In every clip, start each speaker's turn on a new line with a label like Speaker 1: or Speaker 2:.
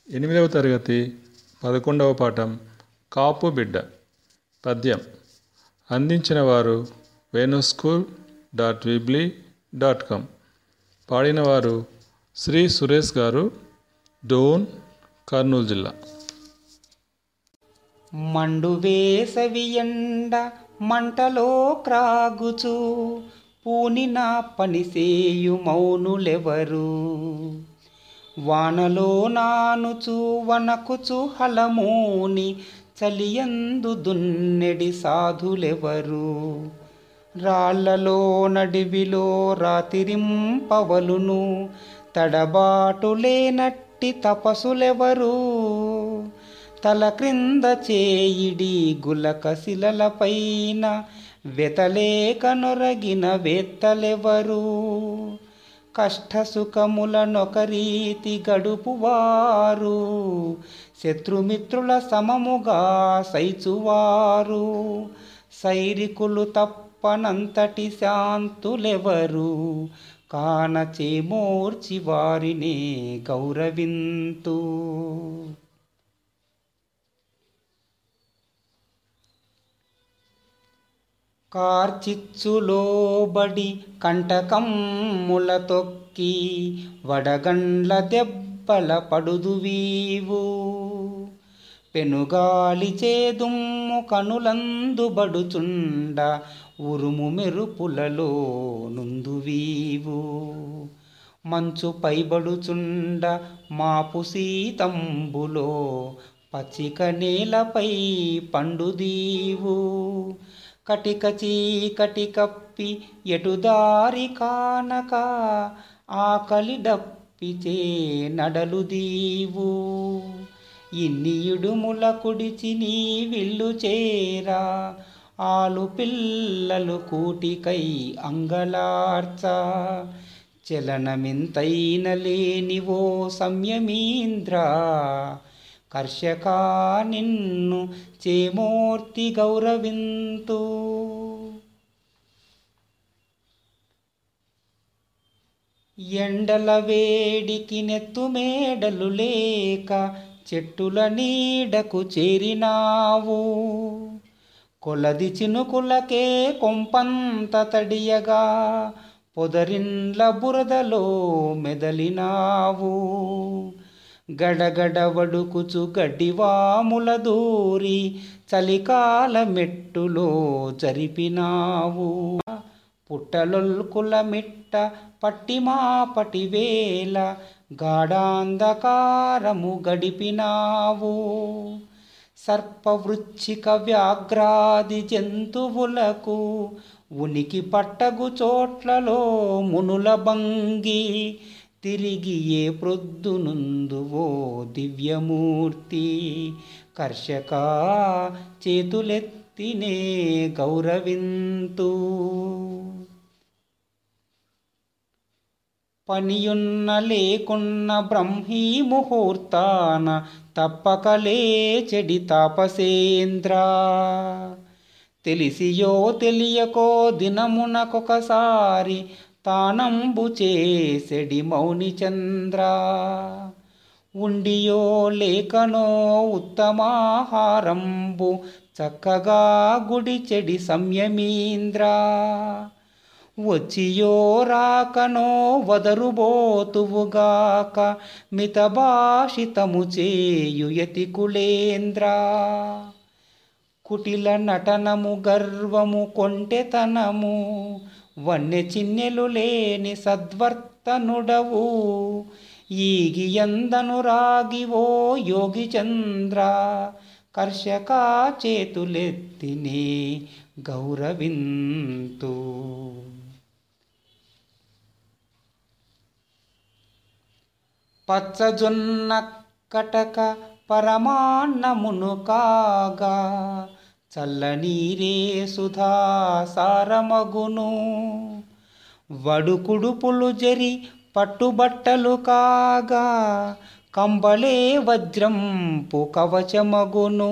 Speaker 1: ఎనిమిదవ తరగతి పదకొండవ పాఠం కాపు బిడ్డ పద్యం అందించిన వారు Venu school dot weebly dot com పాడినవారు శ్రీ సురేష్ గారు డోన్ కర్నూలు జిల్లా
Speaker 2: మండు వేసవి ఎండ మంటలో క్రాగుచు పూనిన పనిసేయు మౌనులెవరు వానలో నానుచు వనకుచు హలమూని చలియందు దున్నెడి సాధులెవరు రాళ్లలో నడివిలో రాతిరింపవలును తడబాటు లేనట్టి తపసులెవరు తల క్రింద చేయిడి గులక శిలలపైన వెతలేక నొరగిన వేత్తలెవరు కష్టసుఖములనొకరీతి గడుపువారు శత్రుమిత్రుల సమముగా సైచువారు సైరికులు తప్పనంతటి శాంతులెవరు కానచేమోర్చి వారినే గౌరవింతు కార్చిచ్చులోబడి కంటకమ్ముల తొక్కి వడగండ్ల దెబ్బల పడుదువీవు పెనుగాలి చేదుమ్ము కనులందుబడుచుండ ఉరుము మెరుపులలో నుందువీవు మంచు పైబడుచుండ మాపు సీతంబులో పచ్చిక నేలపై పండుదీవు కటిక చీకటి కప్పి ఎటుదారి కానక ఆకలి డప్పిచే నడలు దీవు ఇన్ని ఇడుముల కుడిచి నీ విల్లు చేరా ఆలు పిల్లలు కూటికై అంగలార్చ చలనమింతైన లేనివో సంయమీంద్ర కర్షక నిన్ను చేమూర్తి గౌరవింతు ఎండల వేడికి నెత్తు మేడలు లేక చెట్టుల నీడకు చేరినావు కొలది చినుకులకే కొంపంత తడియగా పొదరిండ్ల బురదలో మెదలినావు గడగడ వడుకుచు గడ్డివాముల దూరి చలికాల మెట్టులో జరిపినావు పుట్టలొల్కుల మిట్ట పట్టిమా పటివేల గాఢాంధకారము గడిపినావు సర్పవృచ్చిక వ్యాఘ్రాది జంతువులకు ఉనికి పట్టగు చోట్లలో మునుల బంగి తిరిగి ఏ ప్రొద్దునుందువో దివ్యమూర్తి కర్షక చేతులెత్తినే గౌరవింతు పనియున్న లేకున్న బ్రహ్మీ ముహూర్తాన తప్పక లేచెడి తాపసేంద్ర తెలిసియో తెలియకో దినమునకొకసారి తానంబు చేసెడి మౌని చంద్ర ఉండియో లేకనో ఉత్తమాహారంబు చక్కగా గుడి చెడి సంయమీంద్ర వచ్చియో రాకనో వదరుబోతువుగాక మితభాషితము చేయు యతికులేంద్ర కుటిల నటనము గర్వము కొంటెతనము వన్నె చిన్నెలు లేని సద్వర్తనుడవు ఈగి ఎందను రాగివో యోగి చంద్ర కర్షక చేతులెత్తినే గౌరవింతు పచ్చజొన్న కటక పరమాన్నమును కాగా చల్లనీరే సుధా సారమగును వడుకుడుపులు జరి పట్టుబట్టలు కాగా కంబళే వజ్రంపు కవచమగును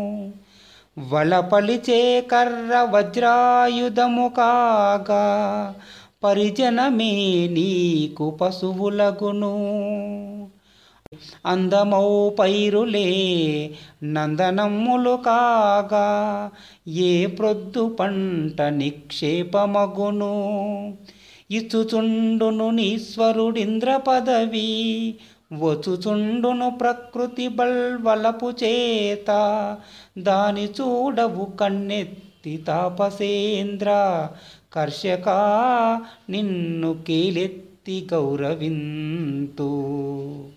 Speaker 2: వలపలిచే కర్ర వజ్రాయుధము కాగా పరిజనమే నీకు పశువులగును అందమౌ పైరులే నందనమ్ములు కాగా ఏ ప్రొద్దు పంట నిక్షేపమగును ఇచ్చుచుండును నీశ్వరుడింద్ర పదవి వచ్చుచుండును ప్రకృతి బల్వలపు చేత దాని చూడవు కన్నెత్తి తాపసేంద్ర కర్షక నిన్ను కేలెత్తి గౌరవింతు